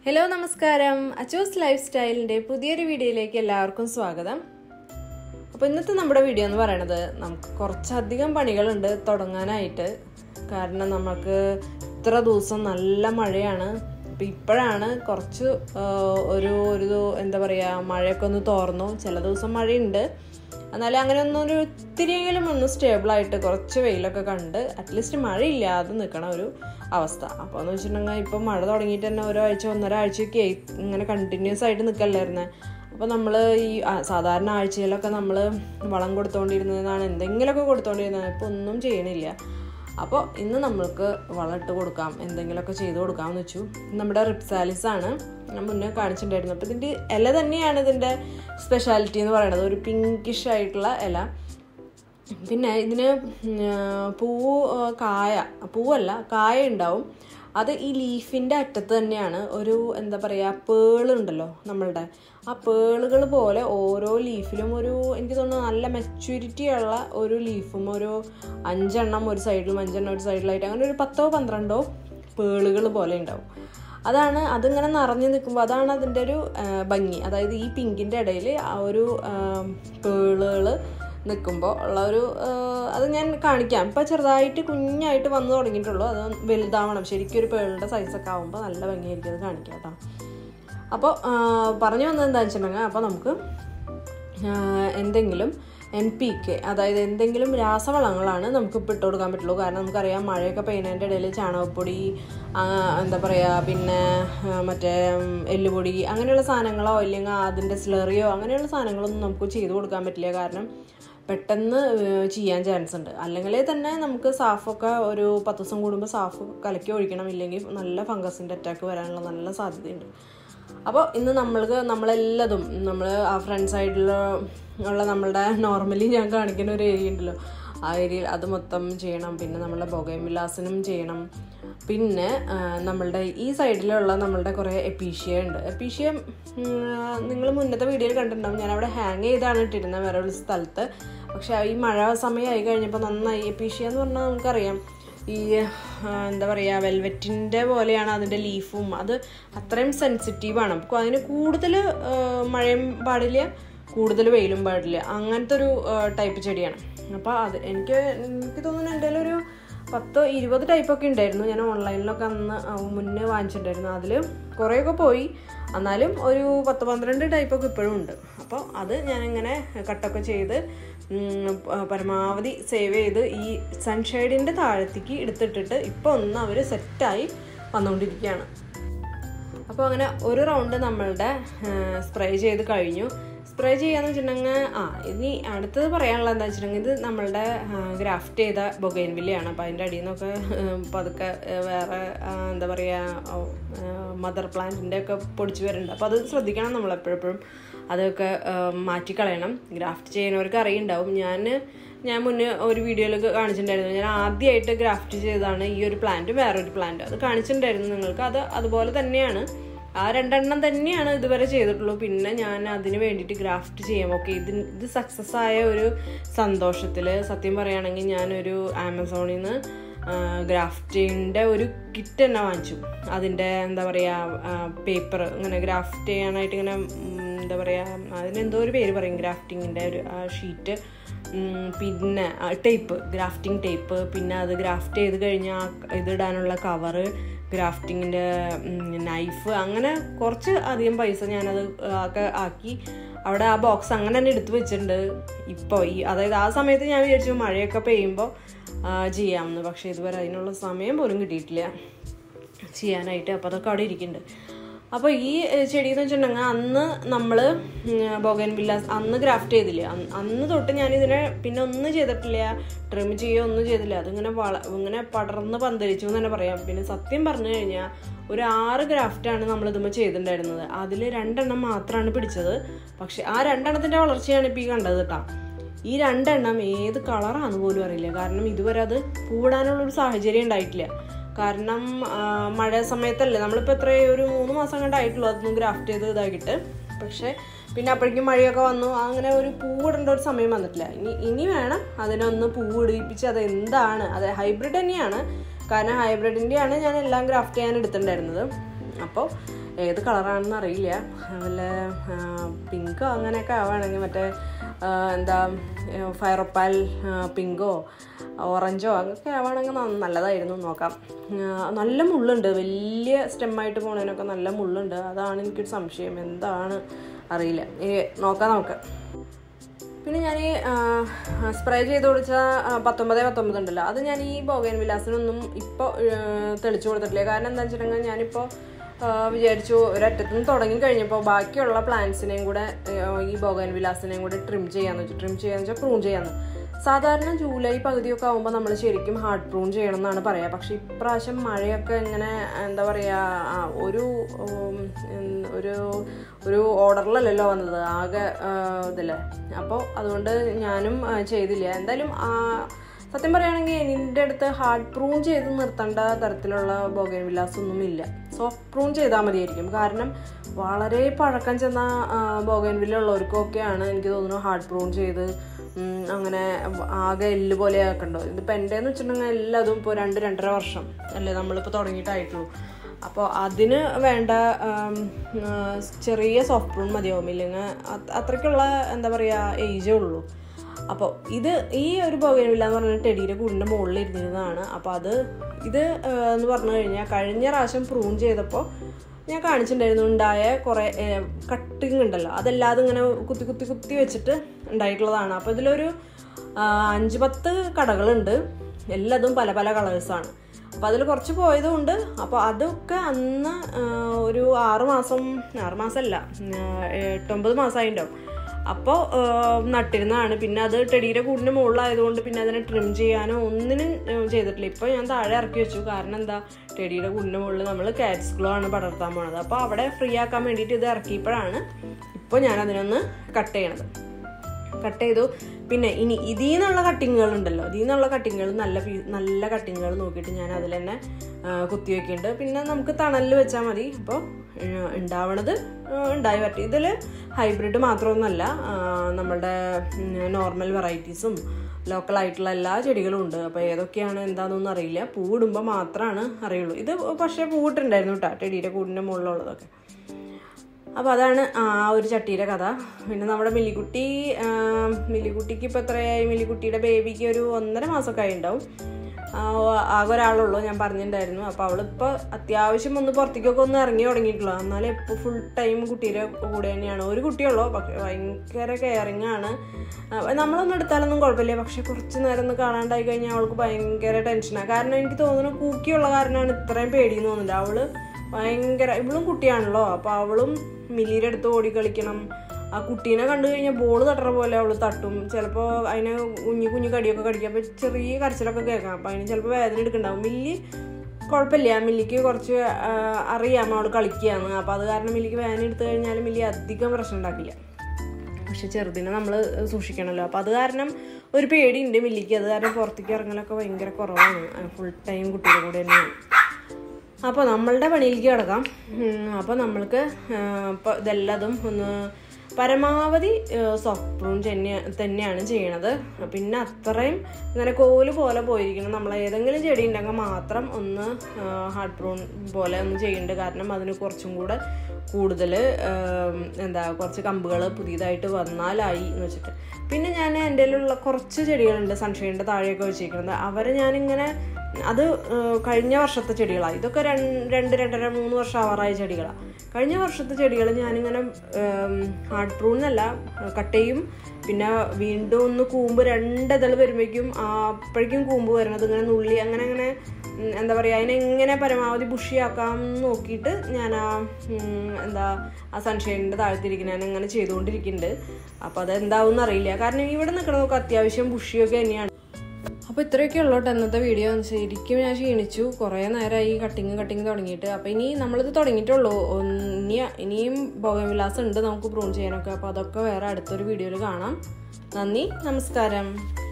hello നമസ്കാരം അച്ചോസ് life സ്റ്റൈലിൻ്റെ പുതിയൊരു വീഡിയോയിലേക്ക് എല്ലാവർക്കും സ്വാഗതം അപ്പോൾ ഇന്നത്തെ നമ്മുടെ വീഡിയോ എന്ന് പറയണത് നമുക്ക് കുറച്ചധികം പണികളുണ്ട് തുടങ്ങാനായിട്ട് കാരണം നമുക്ക് ഇത്ര ദിവസം നല്ല മഴയാണ് അപ്പോൾ ഇപ്പോഴാണ് കുറച്ച് ആ, ഒരു ഒരു ദു- എന്താ പറയുക മഴയൊക്കെ ഒന്ന് തോർന്നു ചില ദിവസം മഴയുണ്ട് എന്നാലും അങ്ങനെ ഒന്നും ഒരു ഇത്തിരിയെങ്കിലും ഒന്ന് സ്റ്റേബിളായിട്ട് കുറച്ച് വെയിലൊക്കെ കണ്ട് അറ്റ്ലീസ്റ്റ് മഴയില്ലാതെ നിൽക്കണ ഒരു അവസ്ഥ അപ്പോൾ എന്ന് വെച്ചിട്ടുണ്ടെങ്കിൽ ഇപ്പം മഴ തുടങ്ങിയിട്ട് തന്നെ ഒരാഴ്ച ഒന്നര ആഴ്ചയൊക്കെ ആയി ഇങ്ങനെ കണ്ടിന്യൂസ് ആയിട്ട് നിൽക്കല്ലായിരുന്നേ അപ്പോൾ നമ്മൾ ഈ ആ, സാധാരണ ആഴ്ചയിലൊക്കെ നമ്മൾ വളം കൊടുത്തുകൊണ്ടിരുന്നതാണ് എന്തെങ്കിലുമൊക്കെ കൊടുത്തുകൊണ്ടിരുന്നത് ഇപ്പോൾ ഒന്നും ചെയ്യണില്ല അപ്പോൾ ഇന്ന് നമ്മൾക്ക് വളം ഇട്ട് കൊടുക്കാം എന്തെങ്കിലുമൊക്കെ ചെയ്ത് കൊടുക്കാമെന്ന് വെച്ചു നമ്മുടെ റിപ്സാലിസ് ആണ് ഞാൻ മുന്നേ കാണിച്ചിട്ടുണ്ടായിരുന്നു അപ്പോൾ ഇതിൻ്റെ ഇല തന്നെയാണ് ഇതിൻ്റെ സ്പെഷ്യാലിറ്റി എന്ന് പറയുന്നത് ഒരു പിങ്കിഷ് ആയിട്ടുള്ള ഇല പിന്നെ ഇതിന് ഉം, ആ, പൂവ് ആ, കായ പൂവല്ല കായ ഉണ്ടാവും അത് ഈ ലീഫിൻ്റെ അറ്റത്ത് തന്നെയാണ് ഒരു എന്താ പറയുക പേള് ഉണ്ടല്ലോ നമ്മളുടെ ആ പേളുകൾ പോലെ ഓരോ ലീഫിലും ഒരു എനിക്ക് തോന്നുന്നു നല്ല മെച്യൂരിറ്റി ഉള്ള ഒരു ലീഫും ഒരു അഞ്ചെണ്ണം ഒരു സൈഡിലും അഞ്ചെണ്ണം ഒരു സൈഡിലായിട്ട് അങ്ങനെ ഒരു പത്തോ പന്ത്രണ്ടോ പേളുകൾ പോലെ ഉണ്ടാവും അതാണ് അതിങ്ങനെ നിറഞ്ഞു നിൽക്കുമ്പോൾ അതാണ് അതിൻ്റെ ഒരു ആ, ഭംഗി അതായത് ഈ പിങ്കിൻ്റെ ഇടയിൽ ആ ഒരു പേളുകൾ നിൽക്കുമ്പോൾ ഉള്ള ഒരു ആ, അത് ഞാൻ കാണിക്കാം ഇപ്പം ചെറുതായിട്ട് കുഞ്ഞായിട്ട് വന്നു തുടങ്ങിയിട്ടുള്ളൂ അത് വലുതാവണം ശരിക്കും ഒരു പേളിൻ്റെ സൈസൊക്കെ ആകുമ്പോൾ നല്ല ഭംഗിയായിരിക്കും അത് കാണിക്കാം കേട്ടോ അപ്പോൾ പറഞ്ഞു വന്നത് എന്താണെന്ന് വെച്ചിട്ടുണ്ടെങ്കിൽ അപ്പോൾ നമുക്ക് ആ, എന്തെങ്കിലും എൻ പി കെ അതായത് എന്തെങ്കിലും രാസവളങ്ങളാണ് നമുക്ക് ഇപ്പോൾ ഇട്ട് കൊടുക്കാൻ പറ്റുള്ളൂ കാരണം നമുക്കറിയാം മഴയൊക്കെ പെയ്യുന്നതിൻ്റെ ഇടയിൽ ചാണകപ്പൊടി ആ, എന്താ പറയുക പിന്നെ ആ, മറ്റേ ഉം, എല്ലുപൊടി അങ്ങനെയുള്ള സാധനങ്ങളോ ഇല്ലെങ്കിൽ അതിൻ്റെ സ്ലറിയോ അങ്ങനെയുള്ള സാധനങ്ങളൊന്നും നമുക്ക് ചെയ്ത് കൊടുക്കാൻ പറ്റില്ല കാരണം പെട്ടെന്ന് ഏഹ് ചെയ്യാൻ ചാൻസ് ഉണ്ട് അല്ലെങ്കിൽ തന്നെ നമുക്ക് സാഫൊക്കെ ഒരു പത്ത് ദിവസം കൂടുമ്പോൾ സാഫ് കലക്കി ഒഴിക്കണം ഇല്ലെങ്കിൽ നല്ല ഫംഗസിൻ്റെ അറ്റാക്ക് വരാനുള്ള നല്ല സാധ്യതയുണ്ട് അപ്പോൾ ഇന്ന് നമ്മൾക്ക് നമ്മളെല്ലതും നമ്മൾ ആ ഫ്രണ്ട് സൈഡിൽ ഉള്ള നമ്മളുടെ നോർമലി ഞാൻ കാണിക്കുന്ന ഒരു ഏരിയ ഉണ്ടല്ലോ ആ ഏരിയയിൽ അത് മൊത്തം ചെയ്യണം പിന്നെ നമ്മളുടെ ബൊഗൈം വിലാസനും ചെയ്യണം പിന്നെ ആ, നമ്മളുടെ ഈ സൈഡിലുള്ള നമ്മളുടെ കുറേ എപ്പീഷ്യ ഉണ്ട് എപ്പീഷ്യ നിങ്ങൾ മുന്നത്തെ വീഡിയോയിൽ കണ്ടിട്ടുണ്ടാവും ഞാൻ അവിടെ ഹാങ് ചെയ്താണ് ഇട്ടിരുന്നത് വേറെ ഒരു സ്ഥലത്ത് പക്ഷെ ഈ മഴ സമയമായി കഴിഞ്ഞപ്പോൾ നന്നായി എപ്പീഷ്യ എന്ന് പറഞ്ഞാൽ നമുക്കറിയാം ഈ ആ, എന്താ പറയുക വെൽവെറ്റിൻ്റെ പോലെയാണ് അതിൻ്റെ ലീഫും അത് അത്രയും സെൻസിറ്റീവാണ് അപ്പോൾ അതിന് കൂടുതൽ മഴയും പാടില്ല കൂടുതൽ വെയിലും പാടില്ല അങ്ങനത്തെ ഒരു ടൈപ്പ് ചെടിയാണ് അപ്പോൾ അത് എനിക്ക് എനിക്ക് തോന്നുന്നു എൻ്റെ ഒരു പത്തോ ഇരുപത് ടൈപ്പൊക്കെ ഉണ്ടായിരുന്നു ഞാൻ ഓൺലൈനിലൊക്കെ അന്ന് ആ, മുന്നേ വാങ്ങിച്ചിട്ടുണ്ടായിരുന്നു അതിൽ കുറേയൊക്കെ പോയി എന്നാലും ഒരു പത്ത് പന്ത്രണ്ട് ടൈപ്പൊക്കെ ഇപ്പോഴും ഉണ്ട് അപ്പോൾ അത് ഞാനിങ്ങനെ കട്ടൊക്കെ ചെയ്ത് ഉം, പ- പരമാവധി സേവ് ചെയ്ത് ഈ സൺഷെയ്ഡിൻ്റെ താഴത്തേക്ക് എടുത്തിട്ടിട്ട് ഇപ്പോൾ ഒന്ന് അവർ സെറ്റായി വന്നുകൊണ്ടിരിക്കുകയാണ് അപ്പോൾ അങ്ങനെ ഒരു റൗണ്ട് നമ്മളുടെ സ്പ്രേ ചെയ്ത് കഴിഞ്ഞു സ്പ്രേ ചെയ്യാന്ന് വെച്ചിട്ടുണ്ടെങ്കിൽ ആ ഇനി അടുത്തത് പറയാനുള്ളത് എന്താ വെച്ചിട്ടുണ്ടെങ്കിൽ ഇത് നമ്മളുടെ ഗ്രാഫ്റ്റ് ചെയ്ത ബൊഗൈൻ വില്ലയാണ് അപ്പോൾ അതിൻ്റെ അടിയിൽ നിന്നൊക്കെ ആ, പതുക്കെ ആ, വേറെ ആ, എന്താ പറയുക മദർ പ്ലാന്റിൻ്റെ ഒക്കെ പൊടിച്ച് വരുന്നുണ്ട് അപ്പോൾ അത് ശ്രദ്ധിക്കണം നമ്മൾ എപ്പോഴെപ്പോഴും അതൊക്കെ ആ, മാറ്റിക്കളയണം ഗ്രാഫ്റ്റ് ചെയ്യുന്നവർക്ക് അറിയുണ്ടാവും ഞാൻ ഞാൻ മുന്നേ ഒരു വീഡിയോയിലൊക്കെ കാണിച്ചിട്ടുണ്ടായിരുന്നു ഞാൻ ആദ്യമായിട്ട് ഗ്രാഫ്റ്റ് ചെയ്തതാണ് ഈ ഒരു പ്ലാന്റ് വേറൊരു പ്ലാന്റ് അത് കാണിച്ചിട്ടുണ്ടായിരുന്നു നിങ്ങൾക്ക് അത് അതുപോലെ തന്നെയാണ് ആ രണ്ടെണ്ണം തന്നെയാണ് ഇതുവരെ ചെയ്തിട്ടുള്ളൂ പിന്നെ ഞാൻ അതിന് വേണ്ടിയിട്ട് ഗ്രാഫ്റ്റ് ചെയ്യാം ഓക്കെ ഇത് ഇത് സക്സസ് ആയ ഒരു സന്തോഷത്തിൽ സത്യം പറയുകയാണെങ്കിൽ ഞാനൊരു ആമസോണിൽ നിന്ന് ഗ്രാഫ്റ്റിൻ്റെ ഒരു കിറ്റ് തന്നെ വാങ്ങിച്ചു അതിൻ്റെ എന്താ പറയുക പേപ്പർ ഇങ്ങനെ ഗ്രാഫ്റ്റ് ചെയ്യാനായിട്ട് ഇങ്ങനെ ഉം, എന്താ പറയുക അതിനെന്തോ ഒരു പേര് പറയും ഗ്രാഫ്റ്റിങ്ങിൻ്റെ ഒരു ഷീറ്റ് പിന്നെ ടേപ്പ് ഗ്രാഫ്റ്റിംഗ് ടേപ്പ് പിന്നെ അത് ഗ്രാഫ്റ്റ് ചെയ്ത് കഴിഞ്ഞാൽ ഇതിടാനുള്ള കവറ് ഗ്രാഫ്റ്റിങ്ങിൻ്റെ നൈഫ് അങ്ങനെ കുറച്ച് അധികം പൈസ ഞാനത് ഒക്കെ ആക്കി അവിടെ ആ ബോക്സ് അങ്ങനെ തന്നെ എടുത്തു വെച്ചിട്ടുണ്ട് ഇപ്പോൾ ഈ അതായത് ആ സമയത്ത് ഞാൻ വിചാരിച്ചു മഴയൊക്കെ പെയ്യുമ്പോൾ ചെയ്യാമെന്ന് പക്ഷേ ഇതുവരെ അതിനുള്ള സമയം പോലും കിട്ടിയിട്ടില്ല ചെയ്യാനായിട്ട് അപ്പോൾ അതൊക്കെ അവിടെ ഇരിക്കുന്നുണ്ട് അപ്പോൾ ഈ ഏഹ്, ചെടി എന്ന് വെച്ചിട്ടുണ്ടെങ്കിൽ അന്ന് നമ്മൾ ബോഗൻ വില്ലാസ് അന്ന് ഗ്രാഫ്റ്റ് ചെയ്തില്ല അന്ന് അന്ന് തൊട്ട് ഞാനിതിനെ പിന്നെ ഒന്നും ചെയ്തിട്ടില്ല ട്രിം ചെയ്യുകയോ ഒന്നും ചെയ്തില്ല അതിങ്ങനെ വള ഇങ്ങനെ പടർന്ന് പന്തലിച്ചു എന്ന് തന്നെ പറയാം പിന്നെ സത്യം പറഞ്ഞു കഴിഞ്ഞാൽ ഒരു ആറ് ഗ്രാഫ്റ്റാണ് നമ്മൾ ഇതുമ്പോൾ ചെയ്തിട്ടുണ്ടായിരുന്നത് അതിൽ രണ്ടെണ്ണം മാത്രമാണ് പിടിച്ചത് പക്ഷെ ആ രണ്ടെണ്ണത്തിൻ്റെ വളർച്ചയാണ് ഇപ്പോൾ ഈ കണ്ടത് കേട്ടോ ഈ രണ്ടെണ്ണം ഏത് കളറാണെന്ന് പോലും അറിയില്ല കാരണം ഇതുവരെ അത് പൂടാനുള്ളൊരു സാഹചര്യം ഉണ്ടായിട്ടില്ല കാരണം ആ, മഴ സമയത്തല്ലേ നമ്മളിപ്പോൾ എത്ര ഒരു മൂന്ന് മാസം കണ്ടായിട്ടുള്ളൂ അതൊന്നും ഗ്രാഫ്റ്റ് ചെയ്ത് ഇതാക്കിയിട്ട് പക്ഷേ പിന്നെ അപ്പോഴേക്കും മഴയൊക്കെ വന്നു അങ്ങനെ ഒരു പൂവിടേണ്ട ഒരു സമയം വന്നിട്ടില്ല ഇനി ഇനി വേണം അതിനൊന്ന് പൂവിടിപ്പിച്ച് അത് എന്താണ് അത് ഹൈബ്രിഡ് തന്നെയാണ് കാരണം ഹൈബ്രിഡിൻ്റെയാണ് ഞാൻ എല്ലാം ഗ്രാഫ്റ്റ് ചെയ്യാൻ എടുത്തിട്ടുണ്ടായിരുന്നത് അപ്പോൾ ഏത് കളറാണെന്ന് അറിയില്ല വല്ല പിങ്കോ അങ്ങനെയൊക്കെ ആവുകയാണെങ്കിൽ മറ്റേ ആ, എന്താ ഫയറൊപ്പാൽ പിങ്കോ ഓറഞ്ചോ അങ്ങനെയൊക്കെ ആവുകയാണെങ്കിൽ ന- നല്ലതായിരുന്നു നോക്കാം ആ, നല്ല മുള്ളുണ്ട് വലിയ സ്റ്റെമ്മായിട്ട് പോണതിനൊക്കെ നല്ല മുള്ളുണ്ട് അതാണ് എനിക്കൊരു സംശയം എന്താണ് അറിയില്ല ഈ നോക്കാം നമുക്ക് പിന്നെ ഞാൻ ഈ സ്പ്രേ ചെയ്ത് കൊടുത്ത ആ, പത്തൊമ്പത് പത്തൊമ്പത് ഉണ്ടല്ലോ അത് ഞാൻ ഈ ബോഗൻ വിലാസിനൊന്നും ഇപ്പോൾ തെളിച്ചു കൊടുത്തിട്ടില്ല കാരണം എന്താ വെച്ചിട്ടുണ്ടെങ്കിൽ ഞാനിപ്പോൾ ആ, വിചാരിച്ചു ഒരറ്റത്തു നിന്ന് തുടങ്ങി കഴിഞ്ഞപ്പോൾ ബാക്കിയുള്ള പ്ലാന്റ്സിനെയും കൂടെ ആ, ഈ ബോഗൻ വിലാസിനെയും കൂടെ ട്രിം ചെയ്യാന്ന് വെച്ചു ട്രിം ചെയ്യാന്ന് വെച്ചാൽ പ്രൂൺ ചെയ്യാന്ന് സാധാരണ ജൂലൈ പകുതിയൊക്കെ ആകുമ്പോൾ നമ്മൾ ശരിക്കും ഹാർഡ് പ്രൂൺ ചെയ്യണം എന്നാണ് പറയുക പക്ഷെ ഇപ്രാവശ്യം മഴയൊക്കെ ഇങ്ങനെ എന്താ പറയുക ആ, ഒരു ഉം, ഉം, ഒരു ഒരു ഓർഡറിലല്ലല്ലോ വന്നത് ആകെ ആ, ഇതില്ലേ അപ്പോൾ അതുകൊണ്ട് ഞാനും ആ, ചെയ്തില്ല എന്തായാലും ആ, സത്യം പറയുകയാണെങ്കിൽ എൻ്റെ അടുത്ത് ഹാർഡ് പ്രൂൺ ചെയ്ത് നിർത്തേണ്ട തരത്തിലുള്ള ബോഗൻ വിലാസൊന്നും ഇല്ല സോഫ്റ്റ് പ്രൂൺ ചെയ്താൽ മതിയായിരിക്കും കാരണം വളരെ പഴക്കം ചെന്ന ബോഗൻ വില്ല ഉള്ളവർക്കൊക്കെയാണ് എനിക്ക് തോന്നുന്നു ഹാർഡ് പ്രൂൺ ചെയ്ത് ഉം, അങ്ങനെ ആകെ എല്ല് പോലെ ആക്കണ്ടോ ഇതിപ്പോൾ എൻ്റെന്ന് വെച്ചിട്ടുണ്ടെങ്കിൽ എല്ലാതും ഇപ്പോൾ രണ്ട് രണ്ടര വർഷം അല്ലേ നമ്മളിപ്പോൾ തുടങ്ങിയിട്ടായിട്ടുള്ളൂ അപ്പോൾ അതിന് വേണ്ട ആം, ആ, ചെറിയ സോഫ്റ്റ് പ്രൂൺ മതിയാവും ഇല്ലെങ്കിൽ അത് അത്രയ്ക്കുള്ള എന്താ പറയുക ഏജേ ഉള്ളൂ അപ്പോൾ ഇത് ഈ ഒരു ബോഗൻവില്ല എന്ന് പറഞ്ഞാൽ ടെഡിയുടെ കൂടിൻ്റെ മുകളിൽ ഇരുന്നിരുന്നതാണ് അപ്പോൾ അത് ഇത് ആ, എന്ന് പറഞ്ഞു കഴിഞ്ഞാൽ കഴിഞ്ഞ പ്രാവശ്യം പ്രൂൺ ചെയ്തപ്പോൾ ഞാൻ കാണിച്ചിട്ടുണ്ടായിരുന്നു ഉണ്ടായ കുറേ കട്ടിങ് ഉണ്ടല്ലോ അതെല്ലാതും ഇങ്ങനെ കുത്തി കുത്തി കുത്തി വെച്ചിട്ട് ഉണ്ടായിട്ടുള്ളതാണ് അപ്പോൾ ഇതിലൊരു ആ, അഞ്ച് പത്ത് കടകളുണ്ട് എല്ലാതും പല പല കളേഴ്സാണ് അപ്പോൾ അതിൽ കുറച്ച് പോയതുകൊണ്ട് അപ്പോൾ അതൊക്കെ അന്ന് ആ, ഒരു ആറ് മാസം ആറ് മാസമല്ല ആ, എട്ടൊമ്പത് മാസമായിട്ടുണ്ടാവും അപ്പോൾ നട്ടിരുന്നതാണ് പിന്നെ അത് ടെടിയുടെ കൂടിൻ്റെ മുകളിലായതുകൊണ്ട് പിന്നെ അതിനെ ട്രിം ചെയ്യാനോ ഒന്നിനും ഏഹ്, ചെയ്തിട്ടില്ല ഇപ്പോൾ ഞാൻ താഴെ ഇറക്കി വെച്ചു കാരണം എന്താ ടെടിയുടെ കൂടിൻ്റെ മുകളിൽ നമ്മൾ കാറ്റ്സ് ഗ്ലോ ആണ് പടർത്താൻ പോണത് അപ്പോൾ അവിടെ ഫ്രീ ആക്കാൻ വേണ്ടിയിട്ട് ഇത് ഇറക്കിയപ്പോഴാണ് ഇപ്പോൾ ഞാൻ അതിനൊന്ന് കട്ട് ചെയ്യണത് കട്ട് ചെയ്തു പിന്നെ ഇനി ഇതിൽ നിന്നുള്ള കട്ടിങ്ങുകൾ ഉണ്ടല്ലോ ഇതിൽ നിന്നുള്ള കട്ടിങ്ങുകൾ നല്ല പീ- നല്ല കട്ടിങ്ങുകൾ നോക്കിയിട്ട് ഞാൻ അതിൽ തന്നെ ആ, കുത്തി വെക്കുന്നുണ്ട് പിന്നെ നമുക്ക് തണലിൽ വെച്ചാൽ മതി അപ്പോൾ ഉണ്ടാവണത് ആ, ഉണ്ടായി പറ്റും ഇതിൽ ഹൈബ്രിഡ് മാത്രമൊന്നുമല്ല ആ, നമ്മളുടെ നോർമൽ വെറൈറ്റീസും ലോക്കൽ ആയിട്ടുള്ള എല്ലാ ചെടികളും ഉണ്ട് അപ്പോൾ ഏതൊക്കെയാണ് എന്താണെന്നൊന്നും അറിയില്ല പൂവിടുമ്പോൾ മാത്രമാണ് അറിയുള്ളൂ ഇത് പക്ഷേ പൂവിട്ടുണ്ടായിരുന്നു കേട്ടോ ടെടിയുടെ കൂടിൻ്റെ മുകളിലുള്ളതൊക്കെ അപ്പോൾ അതാണ് ആ ഒരു ചട്ടിയുടെ കഥ പിന്നെ നമ്മുടെ മില്ലിക്കുട്ടി ആ, മില്ലിക്കുട്ടിക്ക് ഇപ്പോൾ എത്രയായി മില്ലിക്കുട്ടിയുടെ ബേബിക്ക് ഒരു ഒന്നര മാസമൊക്കെ ആയിട്ടുണ്ടാവും ആ, ആകെ ഒരാളുള്ളൂ ഞാൻ പറഞ്ഞിട്ടുണ്ടായിരുന്നു അപ്പോൾ അവളിപ്പോൾ അത്യാവശ്യം ഒന്ന് പുറത്തേക്കൊക്കെ ഒന്ന് ഇറങ്ങി തുടങ്ങിയിട്ടുള്ളൂ എന്നാലും ഇപ്പോൾ ഫുൾ ടൈം കുട്ടിയുടെ കൂടെ തന്നെയാണ് ഒരു കുട്ടിയുള്ളൂ പക്ഷേ ഭയങ്കര കെയറിങ് ആണ് ആ, നമ്മളൊന്നും എടുത്താലൊന്നും കുഴപ്പമില്ല പക്ഷെ കുറച്ച് നേരം ഒന്ന് കാണാണ്ടായി കഴിഞ്ഞാൽ അവൾക്ക് ഭയങ്കര ടെൻഷനാണ് കാരണം എനിക്ക് തോന്നുന്നു കൂക്കിയുള്ള കാരണമാണ് ഇത്രയും പേടിയെന്ന് തോന്നുന്നില്ല അവള് ഭയങ്കര ഇവളും കുട്ടിയാണല്ലോ അപ്പോൾ അവളും മില്ലിയുടെ അടുത്ത് ഓടി കളിക്കണം ആ കുട്ടീനെ കണ്ടു കഴിഞ്ഞാൽ ബോൾ തട്ടണ പോലെ അവൾ തട്ടും ചിലപ്പോൾ അതിനെ കുഞ്ഞു കുഞ്ഞു കടിയൊക്കെ കടിക്കും അപ്പോൾ ചെറിയ കരച്ചിലൊക്കെ കേൾക്കാം അപ്പോൾ അതിന് ചിലപ്പോൾ വേദന എടുക്കണ്ടാവും മില്ലി കുഴപ്പമില്ല മില്ലിക്ക് കുറച്ച് ആ, അറിയാം അവൾ കളിക്കുകയാണ് അപ്പോൾ അത് കാരണം മില്ലിക്ക് വേദന എടുത്തു കഴിഞ്ഞാൽ മില്ലി അധികം പ്രശ്നം ഉണ്ടാക്കില്ല പക്ഷെ ചെറുതിനെ നമ്മൾ സൂക്ഷിക്കണമല്ലോ അപ്പോൾ അത് കാരണം ഒരു പേടിയുണ്ട് മില്ലിക്ക് അത് കാരണം പുറത്തേക്ക് ഇറങ്ങലൊക്കെ ഭയങ്കര കുറവാണ് ഫുൾ ടൈം കുട്ടിയുടെ കൂടെ തന്നെയാണ് അപ്പോൾ നമ്മളുടെ പണിയിലേക്ക് കിടക്കാം അപ്പോൾ നമ്മൾക്ക് ഇപ്പോൾ ഇതെല്ലാതും ഒന്ന് പരമാവധി സോഫ്റ്റ് പ്രൂൺ തന്നെ തന്നെയാണ് ചെയ്യണത് പിന്നെ അത്രയും ഇങ്ങനെ കോല് പോലെ പോയിരിക്കണം നമ്മൾ ഏതെങ്കിലും ചെടി ഉണ്ടെങ്കിൽ മാത്രം ഒന്ന് ഹാർഡ് പ്രൂൺ പോലെ ഒന്ന് ചെയ്യേണ്ടത് കാരണം അതിന് കുറച്ചും കൂടെ കൂടുതൽ എന്താ കുറച്ച് കമ്പുകൾ പുതിയതായിട്ട് വന്നാലായി എന്ന് വെച്ചിട്ട് പിന്നെ ഞാൻ എൻ്റെ കയ്യിലുള്ള കുറച്ച് ചെടികളുണ്ട് സൺഷൈൻ്റെ താഴെയൊക്കെ വെച്ചിരിക്കുന്നത് അവരെ ഞാനിങ്ങനെ അത് ഏഹ്, കഴിഞ്ഞ വർഷത്തെ ചെടികളാണ് ഇതൊക്കെ രണ്ട് രണ്ട് രണ്ടര മൂന്ന് വർഷം ആവാറായ ചെടികളാണ് കഴിഞ്ഞ വർഷത്തെ ചെടികൾ ഞാനിങ്ങനെ ഹാർഡ് പ്രൂന്നല്ല കട്ട് ചെയ്യും പിന്നെ വീണ്ടും ഒന്ന് കൂമ്പ് രണ്ടിതൾ വരുമ്പോഴേക്കും അപ്പോഴേക്കും കൂമ്പ് വരണത് ഇങ്ങനെ നുള്ളി അങ്ങനെ അങ്ങനെ ഉം, എന്താ പറയുക അതിനെ എങ്ങനെ പരമാവധി ബുഷിയാക്കാം നോക്കിയിട്ട് ഞാൻ ആ ഉം, എന്താ ആ സൺഷൈനിൻ്റെ താഴ്ത്തിരിക്കുന്ന ഞാൻ അങ്ങനെ ചെയ്തുകൊണ്ടിരിക്കുന്നുണ്ട് അപ്പോൾ അത് എന്താവും അറിയില്ല കാരണം ഇവിടെ നിൽക്കണതൊക്കെ അത്യാവശ്യം ബുഷിയൊക്കെ തന്നെയാണ് അപ്പോൾ ഇത്രയൊക്കെ ഉള്ളൂ കേട്ടോ ഇന്നത്തെ വീഡിയോ ശരിക്കും ഞാൻ ക്ഷീണിച്ചു കുറേ നേരമായി കട്ടിങ് കട്ടിങ് തുടങ്ങിയിട്ട് അപ്പോൾ ഇനി നമ്മളിത് തുടങ്ങിയിട്ടുള്ളൂ ഇനി ഇനിയും ഭോഗവിലാസം ഉണ്ട് നമുക്ക് പ്രൂൺ ചെയ്യാനൊക്കെ അപ്പോൾ അതൊക്കെ വേറെ അടുത്തൊരു വീഡിയോയിൽ കാണാം നന്ദി നമസ്കാരം